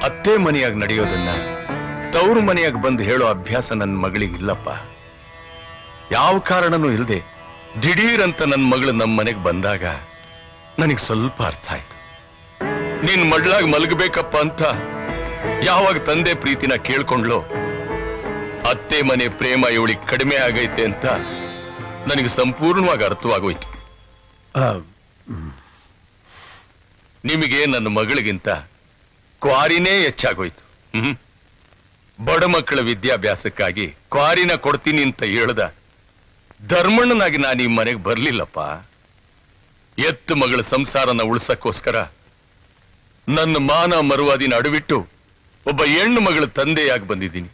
ಅತ್ತೆ ಮನೆಯಾಗಿ ನಡೆಯೋದನ್ನ ತವ್ರ ಮನೆಯಾಗಿ ಬಂದು ಹೇಳೋ ಅಭ್ಯಾಸ ನನ್ನ ಮಗಳಿಗೆ ಇಲ್ಲಪ್ಪ ಯಾವ ಕಾರಣನೂ ಇಲ್ಲದೆ ದಿಢೀರ್ ಅಂತ ನನ್ನ ಮಗಳು ನಮ್ಮ ಮನೆಗೆ ಬಂದಾಗ ನನಗೆ ಸ್ವಲ್ಪ ಅರ್ಥ ಆಯ್ತು ನೀನ್ ಮಡ್ಲಾಗ್ ಮಲಗಬೇಕಪ್ಪ ಅಂತ ಯಾವಾಗ ತಂದೆ ಪ್ರೀತಿನ ಕೇಳ್ಕೊಂಡ್ಲೋ ಅತ್ತೆ ಮನೆ ಪ್ರೇಮ ಇವಳಿಗೆ ಕಡಿಮೆ ಆಗೈತೆ ಅಂತ ನನಗೆ ಸಂಪೂರ್ಣವಾಗಿ ಅರ್ಥವಾಗೋಯ್ತು ನಿಮಗೆ ನನ್ನ ಮಗಳಿಗಿಂತ ಕ್ವಾರಿನೇ ಹೆಚ್ಚಾಗೋಯ್ತು ಹ್ಮ್ ಬಡ ಮಕ್ಕಳ ವಿದ್ಯಾಭ್ಯಾಸಕ್ಕಾಗಿ ಕ್ವಾರಿನ ಕೊಡ್ತೀನಿ ಅಂತ ಹೇಳ್ದ ಧರ್ಮಣ್ಣನಾಗಿ ನಾನು ಈ ಮನೆಗೆ ಬರ್ಲಿಲ್ಲಪ್ಪ ಎತ್ತು ಮಗಳ ಸಂಸಾರನ ಉಳ್ಸಕ್ಕೋಸ್ಕರ ನನ್ನ ಮಾನ ಮರುವಾದಿನ ಅಡವಿಟ್ಟು ಒಬ್ಬ ಹೆಣ್ಣು ಮಗಳ ತಂದೆಯಾಗಿ ಬಂದಿದ್ದೀನಿ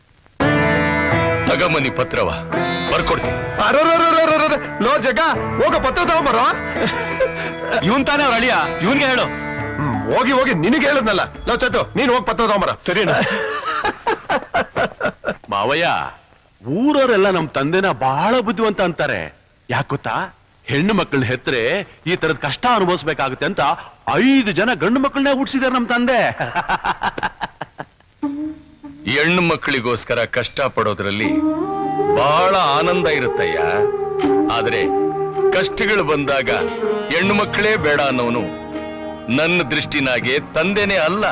ತಗಮನಿ ಪತ್ರವ ಬರ್ಕೊಡ್ತೀನಿ ಅರರರರರರರ. ಲೋ ಜಗ ಹೋಗ ಪತ್ರ ತಗೊಂಬರೋ ಇವನ್ ತಾನೇ ಅವ್ರ ಅಳಿಯ ಇವನ್ಗೆ ಹೇಳು ಹ್ಮ್, ಹೋಗಿ ಹೋಗಿ ನಿನಗೆ ಹೇಳದ್ನಲ್ಲ ಲೋ ಚತ್ತು ನೀನ್ ಹೋಗಿ ಪತ್ರ ತಗೊಂಬರ ಸರಿನಾ ಮಾವಯ್ಯ ಊರವರೆಲ್ಲ ನಮ್ ತಂದೆನ ಬಹಳ ಬುದ್ಧಿವಂತ ಅಂತಾರೆ ಯಾಕ್ ಗೊತ್ತಾ ಹೆಣ್ಣು ಮಕ್ಕಳನ್ನ ಹೆತ್ರೆ ಈ ತರದ ಕಷ್ಟ ಅನುಭವಿಸ್ಬೇಕಾಗುತ್ತೆ ಅಂತ ಐದು ಜನ ಗಂಡು ಮಕ್ಕಳನ್ನೇ ಹುಟ್ಟಿಸಿದಾರೆ ನಮ್ ತಂದೆ ಹೆಣ್ಣು ಮಕ್ಕಳಿಗೋಸ್ಕರ ಕಷ್ಟ ಪಡೋದ್ರಲ್ಲಿ ಬಹಳ ಆನಂದ ಇರುತ್ತಯ್ಯ ಆದ್ರೆ ಕಷ್ಟಗಳು ಬಂದಾಗ ಹೆಣ್ಣು ಮಕ್ಕಳೇ ಬೇಡ ಅನ್ನೋನು ನನ್ನ ದೃಷ್ಟಿನಾಗೆ ತಂದೆನೇ ಅಲ್ಲ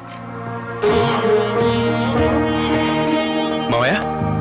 ಮಾವಯ್ಯ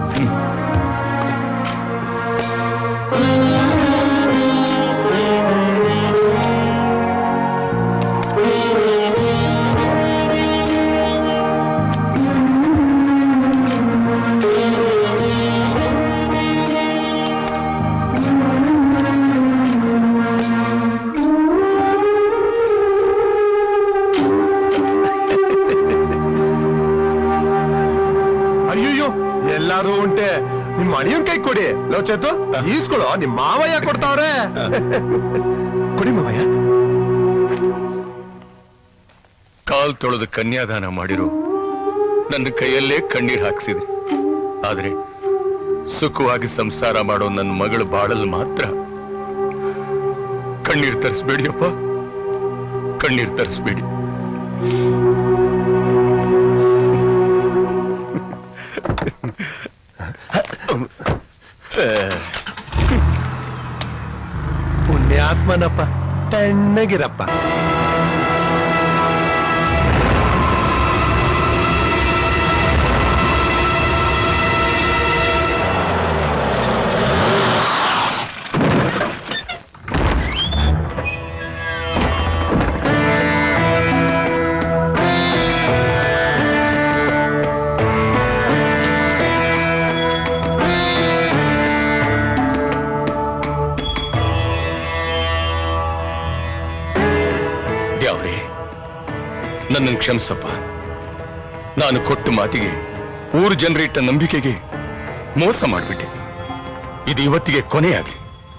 ಅಯ್ಯಯ್ಯೋ ಎಲ್ಲಾರು ಉಂಟೆ ನಿಮ್ ಅಣಿಯನ್ ಕೈ ಕೊಡಿ ಲೋ ಚತ್ತು ಈಸ್ಕೊಳು ನಿಮ್ ಮಾವಯ್ಯ ಕೊಡ್ತಾವ್ರೆ ಕೊಡಿ ಮಾವಯ್ಯ ಕಾಲ್ ತೊಳೆದು ಕನ್ಯಾದಾನ ಮಾಡಿರು ನನ್ನ ಕೈಯಲ್ಲೇ ಕಣ್ಣೀರ್ ಹಾಕ್ಸಿದ್ರಿ ಆದ್ರೆ ಸುಖವಾಗಿ ಸಂಸಾರ ಮಾಡೋ ನನ್ನ ಮಗಳು ಬಾಳಲ್ ಮಾತ್ರ ಕಣ್ಣೀರ್ ತರಿಸ್ಬೇಡಿಯಪ್ಪ ಕಣ್ಣೀರ್ ತರಿಸ್ಬೇಡಿ ಪುಣ್ಯಾತ್ಮನಪ್ಪ ತಣ್ಣಗಿರಪ್ಪ ದ್ಯಾವ್ರೆ ನನ್ನನ್ನು ಕ್ಷಮಿಸಪ್ಪ ನಾನು ಕೊಟ್ಟ ಮಾತಿಗೆ ಊರು ಜನರಿಟ್ಟ ನಂಬಿಕೆಗೆ ಮೋಸ ಮಾಡಿಬಿಟ್ಟೆ ಇದು ಇವತ್ತಿಗೆ ಕೊನೆಯಾಗಲಿ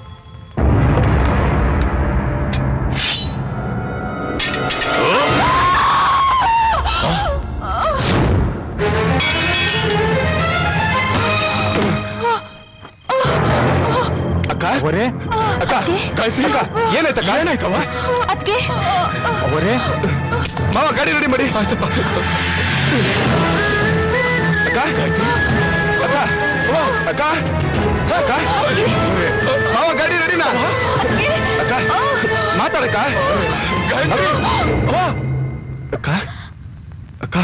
ಅಕ್ಕ ಅವರೇ ಅಕ್ಕ ಗಾಯತ್ರಿ ಅಕ್ಕ ಏನಾಯ್ತಕ್ಕ ಏನಾಯ್ತವ ಅದಕ್ಕೆ ಅವರೇ ಮಾವ ಗಾಡಿ ರೆಡಿ ಮಾಡಿ ಆಯ್ತಪ್ಪ ಅಕ್ಕ ಅಕ್ಕ ಓ, ಅಕ್ಕ ಅಕ್ಕ ಮಾವ ಗಾಡಿ ರೆಡಿನಾ ಅಕ್ಕ ಮಾತಾಡಕ್ಕ ಗಾಯತ್ರಿ ಅವ್ವ. ಅಕ್ಕ ಅಕ್ಕ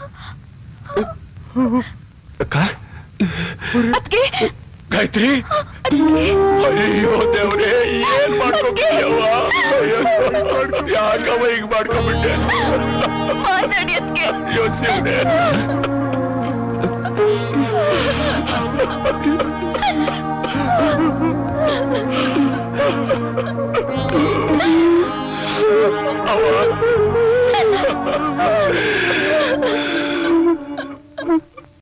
ಅಕ್ಕ ಅದಕ್ಕೆ ಗಾಯತ್ರಿ ಅಯ್ಯೋ ದೇವ್ರೆ ಏನ್ ಮಾಡ್ಕೊಂಡ್ಬಿಟ್ಟಿಯವ್ವ ಯಾಕವ ಈಗ ಮಾಡ್ಕೊಂಡ್ಬಿಟ್ಟೆ ಮಾತಾಡಿ ಅದಕ್ಕೆ ಅಯ್ಯೋ ಶಿವನೇ ಅವ್ವ